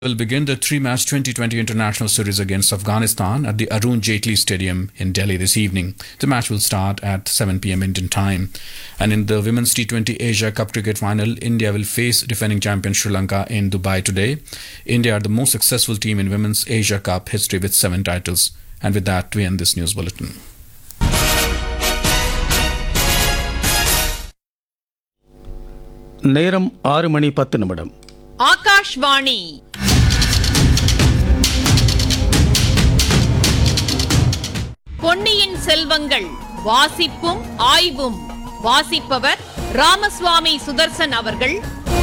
will begin the three-match 2020 international series against Afghanistan at the Arun Jaitley Stadium in Delhi this evening. The match will start at 7 p.m. Indian time. And in the Women's T20 Asia Cup cricket final, India will face defending champion Sri Lanka in Dubai today. India are the most successful team in Women's Asia Cup history with seven titles. And with that, we end this news bulletin. நேரம் ஆறு மணி பத்து நிமிடம் ஆகாஷ்வாணி பொன்னியின் செல்வங்கள் வாசிப்பும் ஆய்வும் வாசிப்பவர் ராமசுவாமி சுதர்சன் அவர்கள்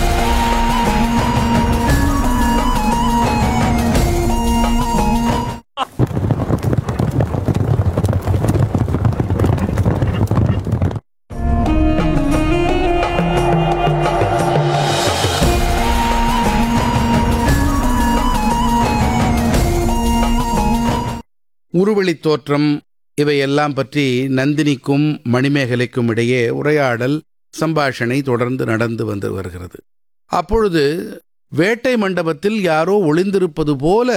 உருவெளித் தோற்றம் இவையெல்லாம் பற்றி நந்தினிக்கும் மணிமேகலைக்கும் இடையே உரையாடல் சம்பாஷணை தொடர்ந்து நடந்து வந்து வருகிறது அப்பொழுது வேட்டை மண்டபத்தில் யாரோ ஒளிந்திருப்பது போல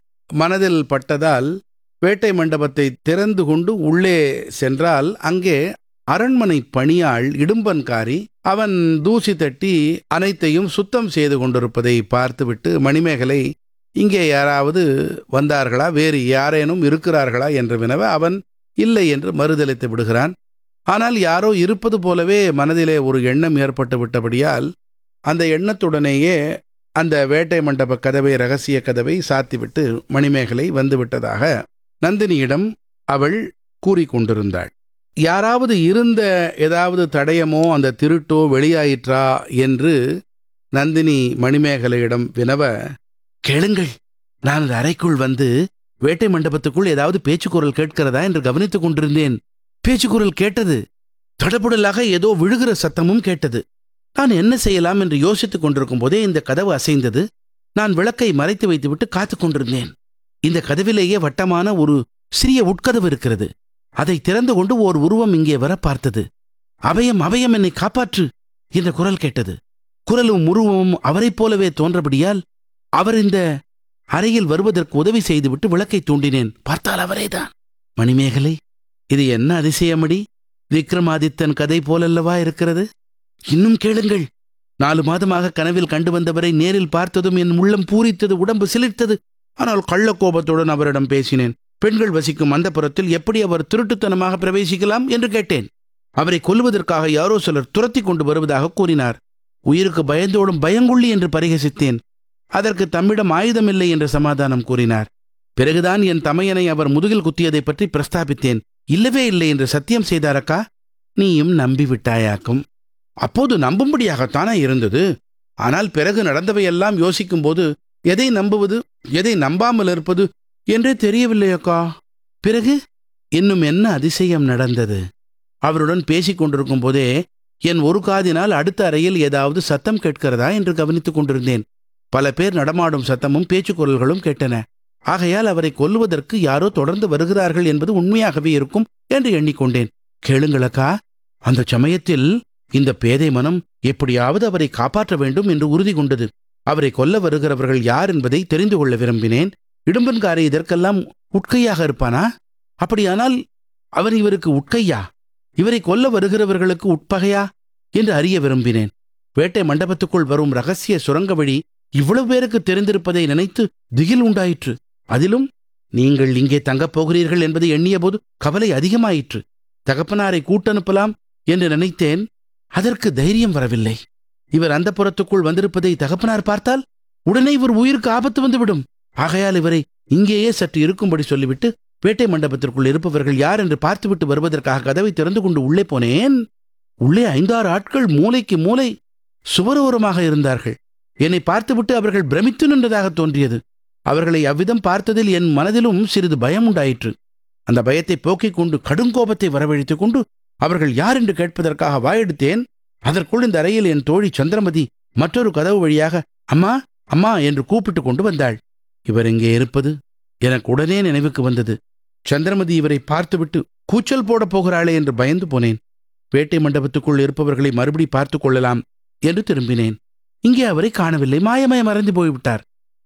மனதில் பட்டதால் வேட்டை மண்டபத்தை திறந்து கொண்டு உள்ளே சென்றால் அங்கே அரண்மனை பணியாள் இடும்பன்காரி அவன் தூசி தட்டி அனைத்தையும் சுத்தம் செய்து கொண்டிருப்பதை பார்த்துவிட்டு மணிமேகலை இங்கே யாராவது வந்தார்களா வேறு யாரேனும் இருக்கிறார்களா என்று வினவ அவன் இல்லை என்று மறுதளித்து விடுகிறான் ஆனால் யாரோ இருப்பது போலவே மனதிலே ஒரு எண்ணம் ஏற்பட்டு விட்டபடியால் அந்த எண்ணத்துடனேயே அந்த வேட்டை மண்டப கதவை ரகசிய கதவை சாத்திவிட்டு மணிமேகலை வந்துவிட்டதாக நந்தினியிடம் அவள் கூறிக்கொண்டிருந்தாள் யாராவது இருந்த ஏதாவது தடயமோ அந்த திருட்டோ வெளியாயிற்றா என்று நந்தினி மணிமேகலையிடம் வினவ கேளுங்கள் நான் அந்த அறைக்குள் வந்து வேட்டை மண்டபத்துக்குள் ஏதாவது பேச்சுக்குரல் கேட்கிறதா என்று கவனித்துக் கொண்டிருந்தேன் பேச்சுக்குரல் கேட்டது தடபுடலாக ஏதோ விழுகிற சத்தமும் கேட்டது நான் என்ன செய்யலாம் என்று யோசித்துக் கொண்டிருக்கும் போதே இந்த கதவு அசைந்தது நான் விளக்கை மறைத்து வைத்துவிட்டு காத்துக் கொண்டிருந்தேன் இந்த கதவிலேயே வட்டமான ஒரு சிறிய உட்கதவு இருக்கிறது அதை திறந்து கொண்டு ஓர் உருவம் இங்கே வர பார்த்தது அபயம் அபயம் என்னை காப்பாற்று என்ற குரல் கேட்டது குரலும் உருவமும் அவரைப் போலவே தோன்றபடியால் அவர் இந்த அறையில் வருவதற்கு உதவி செய்துவிட்டு விளக்கை தூண்டினேன் பார்த்தால் அவரேதான் மணிமேகலை இது என்ன அதிசயமடி விக்ரமாதித்தன் கதை போலல்லவா இருக்கிறது இன்னும் கேளுங்கள் நாலு மாதமாக கனவில் கண்டு வந்தவரை நேரில் பார்த்ததும் என் உள்ளம் பூரித்தது உடம்பு சிலிர்த்தது ஆனால் கள்ளக்கோபத்துடன் அவரிடம் பேசினேன் பெண்கள் வசிக்கும் அந்த புறத்தில் எப்படி அவர் திருட்டுத்தனமாக பிரவேசிக்கலாம் என்று கேட்டேன் அவரை கொல்லுவதற்காக யாரோ சிலர் துரத்தி கொண்டு வருவதாக கூறினார் உயிருக்கு பயந்தோடும் பயங்குள்ளி என்று பரிகசித்தேன் அதற்கு தம்மிடம் ஆயுதமில்லை என்று சமாதானம் கூறினார் பிறகுதான் என் தமையனை அவர் முதுகில் குத்தியதை பற்றி பிரஸ்தாபித்தேன் இல்லவே இல்லை என்று சத்தியம் செய்தாரக்கா நீயும் நம்பிவிட்டாயாக்கும் அப்போது நம்பும்படியாகத்தானே இருந்தது ஆனால் பிறகு நடந்தவையெல்லாம் யோசிக்கும்போது எதை நம்புவது எதை நம்பாமல் இருப்பது என்றே தெரியவில்லையக்கா பிறகு இன்னும் என்ன அதிசயம் நடந்தது அவருடன் பேசிக் கொண்டிருக்கும் போதே என் ஒரு காதினால் அடுத்த அறையில் ஏதாவது சத்தம் கேட்கிறதா என்று கவனித்துக் கொண்டிருந்தேன் பல பேர் நடமாடும் சத்தமும் பேச்சுக்குரல்களும் கேட்டன ஆகையால் அவரை கொல்லுவதற்கு யாரோ தொடர்ந்து வருகிறார்கள் என்பது உண்மையாகவே இருக்கும் என்று எண்ணிக்கொண்டேன் கேளுங்களக்கா அந்த சமயத்தில் இந்த பேதை மனம் எப்படியாவது அவரை காப்பாற்ற வேண்டும் என்று உறுதி கொண்டது அவரை கொல்ல வருகிறவர்கள் யார் என்பதை தெரிந்து கொள்ள விரும்பினேன் இடும்பன்காரை இதற்கெல்லாம் உட்கையாக இருப்பானா அப்படியானால் அவர் இவருக்கு உட்கையா இவரை கொல்ல வருகிறவர்களுக்கு உட்பகையா என்று அறிய விரும்பினேன் வேட்டை மண்டபத்துக்குள் வரும் ரகசிய சுரங்க வழி இவ்வளவு பேருக்கு தெரிந்திருப்பதை நினைத்து திகில் உண்டாயிற்று அதிலும் நீங்கள் இங்கே தங்கப் போகிறீர்கள் என்பதை எண்ணியபோது கவலை அதிகமாயிற்று தகப்பனாரை கூட்டனுப்பலாம் என்று நினைத்தேன் அதற்கு தைரியம் வரவில்லை இவர் அந்த புறத்துக்குள் வந்திருப்பதை தகப்பனார் பார்த்தால் உடனே இவர் உயிருக்கு ஆபத்து வந்துவிடும் ஆகையால் இவரை இங்கேயே சற்று இருக்கும்படி சொல்லிவிட்டு வேட்டை மண்டபத்திற்குள் இருப்பவர்கள் யார் என்று பார்த்துவிட்டு வருவதற்காக கதவை திறந்து கொண்டு உள்ளே போனேன் உள்ளே ஐந்தாறு ஆட்கள் மூலைக்கு மூலை சுவரோரமாக இருந்தார்கள் என்னை பார்த்துவிட்டு அவர்கள் பிரமித்து நின்றதாக தோன்றியது அவர்களை அவ்விதம் பார்த்ததில் என் மனதிலும் சிறிது பயம் உண்டாயிற்று அந்த பயத்தை போக்கிக் கொண்டு கடுங்கோபத்தை வரவழைத்துக் கொண்டு அவர்கள் யார் என்று கேட்பதற்காக வாயெடுத்தேன் அதற்குள் இந்த அறையில் என் தோழி சந்திரமதி மற்றொரு கதவு வழியாக அம்மா அம்மா என்று கூப்பிட்டு கொண்டு வந்தாள் இவர் இங்கே இருப்பது எனக்கு உடனே நினைவுக்கு வந்தது சந்திரமதி இவரை பார்த்துவிட்டு கூச்சல் போடப் போகிறாளே என்று பயந்து போனேன் வேட்டை மண்டபத்துக்குள் இருப்பவர்களை மறுபடி பார்த்துக் கொள்ளலாம் என்று திரும்பினேன் இங்கே அவரை காணவில்லை மாயமாய மறைந்து போய்விட்டார்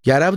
யாராவது